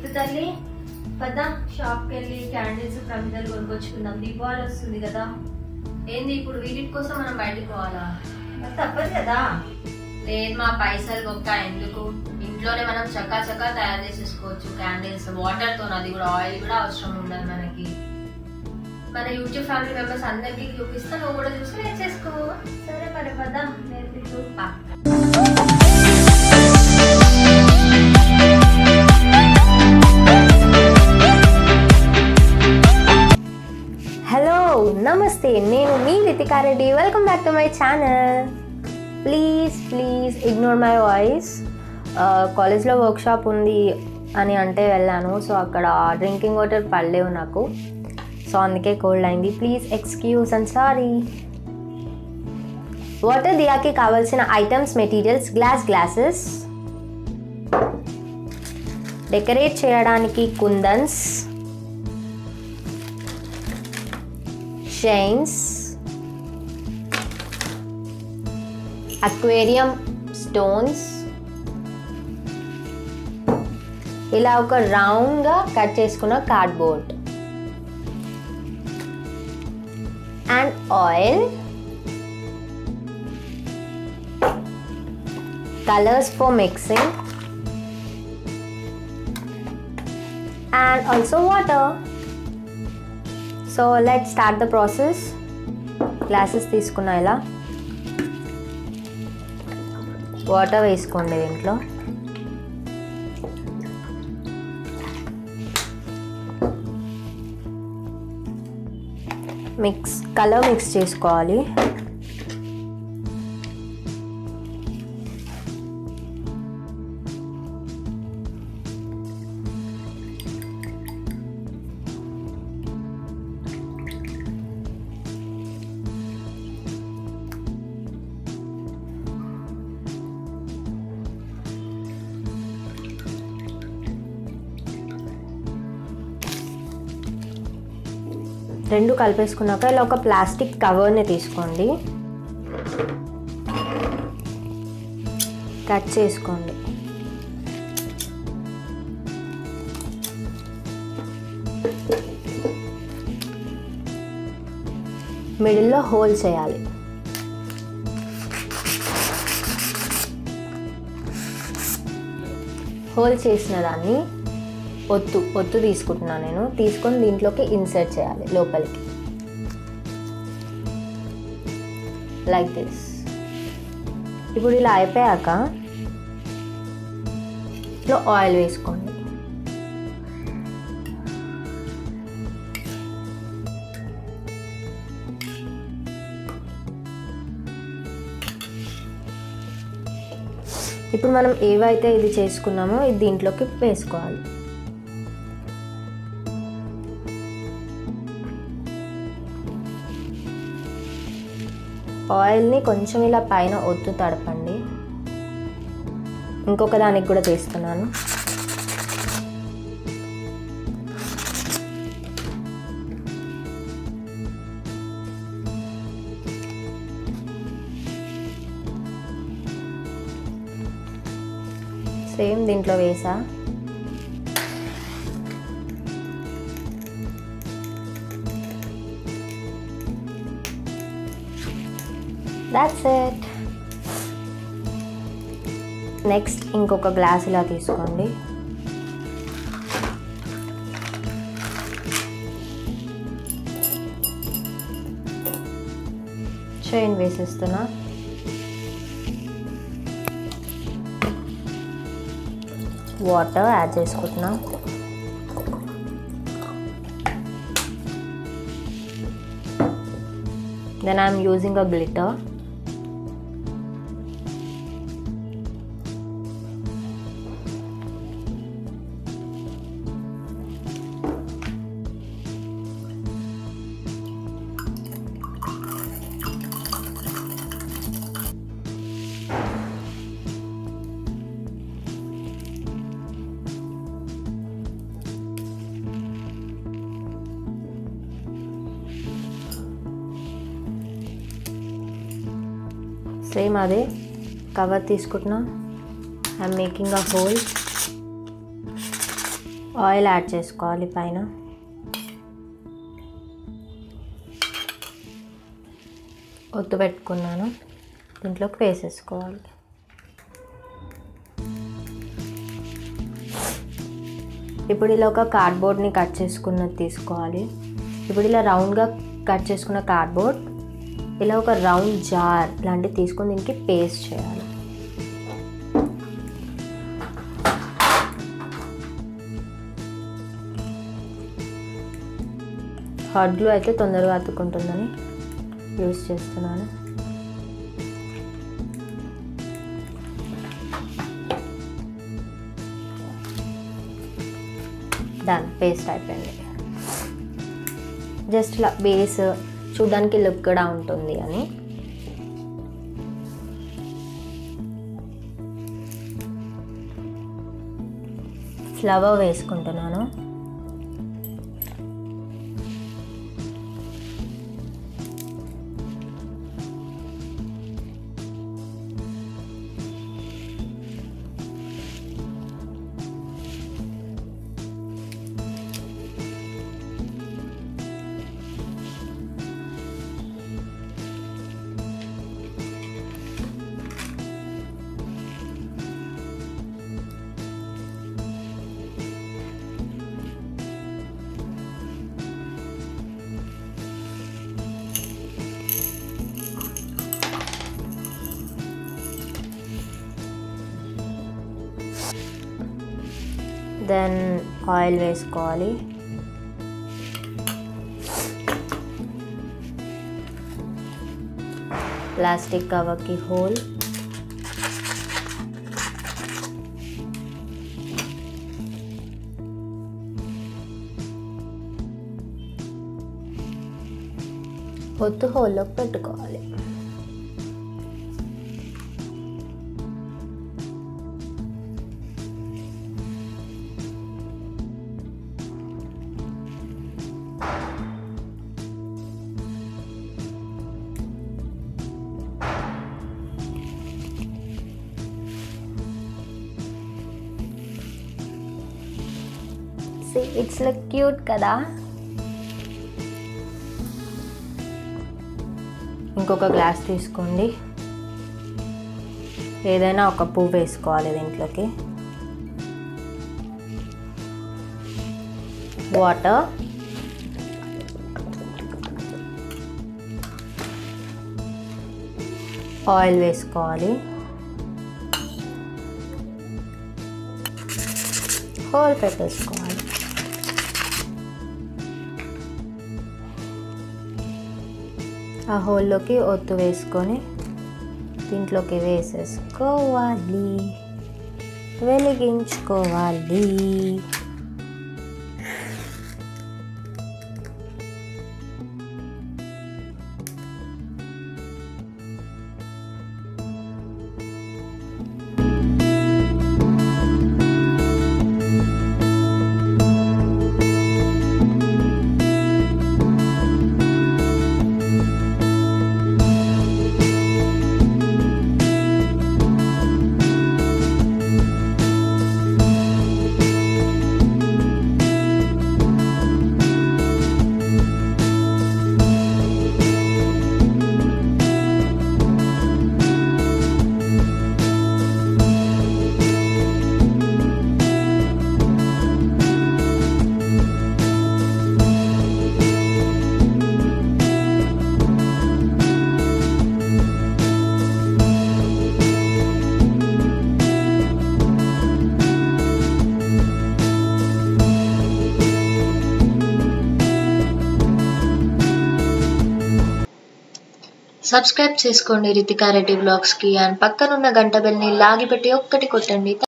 Gift తల్లి పద షాప్కి వెళ్ళి క్యాండిల్స్ ప్రమిదలు కొనుక్కొచ్చుకుందాం దీపావళి వస్తుంది కదా ఏంది ఇప్పుడు వీటి కోసం మనం బయటకు పోవాలా మరి తప్పదు కదా లేదు మా పైసలు ఒక్క ఎందుకు ఇంట్లోనే మనం చక్కా చక్కా తయారు చేసేసుకోవచ్చు క్యాండిల్స్ వాటర్ తో అది కూడా ఆయిల్ కూడా అవసరం ఉండదు మనకి మన యూట్యూబ్ ఫ్యామిలీ మెంబర్స్ అందరికీ చూపిస్తా నువ్వు కూడా చూసి నేర్చేసుకో సరే మరి పద నేర్పించు పా. హలో నమస్తే నేను మీ Ritika Reddy welcome back to my channel please please ignore my voice కాలేజ్లో వర్క్షాప్ ఉంది అని అంటే వెళ్ళాను సో అక్కడ డ్రింకింగ్ వాటర్ పడలేవు నాకు సో అందుకే కోల్డ్ అయింది please excuse and sorry water దియాకి కావాల్సిన items materials glass glasses decorate చేయడానికి కుందన్స్ షైన్స్ అక్వేరియం స్టోన్స్ ఇలా ఒక రౌండ్గా కట్ చేసుకున్న cardboard and oil colours for mixing and also water. So let start the process glasses తీసుకున్నా ఇలా వాటర్ వేసుకోండి దీంట్లో మిక్స్ కలర్ మిక్స్ చేసుకోవాలి రెండు కలిపేసుకున్నాక ఇలా ఒక ప్లాస్టిక్ కవర్ని తీసుకోండి కట్ చేసుకోండి మిడిల్లో హోల్ చేయాలి హోల్ చేసిన దాన్ని ఒత్తు ఒత్తు తీసుకుంటున్నాను నేను తీసుకొని దీంట్లోకి ఇన్సర్ట్ చేయాలి లోపలికి లైక్ దిస్ ఇప్పుడు ఇలా అయిపోయాక లో ఆయిల్ వేసుకోండి ఇప్పుడు మనం ఏవైతే ఇది చేసుకున్నామో ఇది దీంట్లోకి వేసుకోవాలి ఆయిల్ని కొంచెం ఇలా పైన ఒత్తు తడపండి ఇంకొక దానికి కూడా తీస్తున్నాను సేమ్ దీంట్లో వేసా దాట్స్ ఇట్ నెక్స్ట్ ఇంకొక గ్లాస్ ఇలా తీసుకోండి చైన్ వేసేస్తున్నా వాటర్ యాడ్ చేసుకుంటున్నా then I'm using a glitter same అదే కవర్ తీసుకుంటున్నా I'm making a hole oil add చేసుకోవాలి పైన ఒత్తు పెట్టుకున్నాను దీంట్లోకి వేసేసుకోవాలి ఇప్పుడు ఇలా ఒక కార్డ్బోర్డ్ని కట్ చేసుకున్నది తీసుకోవాలి ఇప్పుడు ఇలా రౌండ్గా కట్ చేసుకున్న కార్డ్బోర్డ్ ఇలా ఒక రౌండ్ జార్ లాంటివి తీసుకొని దీనికి పేస్ట్ చేయాలి హాట్ గ్లూ అయితే తొందరగా అతుక్కుంటుందని యూస్ చేస్తున్నాను డన్ పేస్ట్ అయిపోయింది జస్ట్ ఇలా బేస్ చూడడానికి లుక్ కూడా ఉంటుంది అని ఫ్లవర్ వేసుకుంటున్నాను దెన్ ఆయిల్ వేసుకోవాలి ప్లాస్టిక్ కవర్కి హోల్ ఒత్తు హోల్లోకి పెట్టుకోవాలి ఇట్స్ లుక్ క్యూట్ కదా ఇంకొక గ్లాస్ తీసుకోండి ఏదైనా ఒక పువ్వు వేసుకోవాలి దీంట్లోకి వాటర్ ఆయిల్ వేసుకోవాలి హోల్ పెట్టేసుకోవాలి ఆ హోల్లోకి ఒత్తు వేసుకొని దీంట్లోకి వేసేసుకోవాలి వెలిగించుకోవాలి సబ్స్క్రైబ్ చేసుకోండి రితికారెడ్డి బ్లాగ్స్కి అండ్ పక్కనున్న గంట బెల్ని లాగిపెట్టి ఒక్కటి కొట్టండి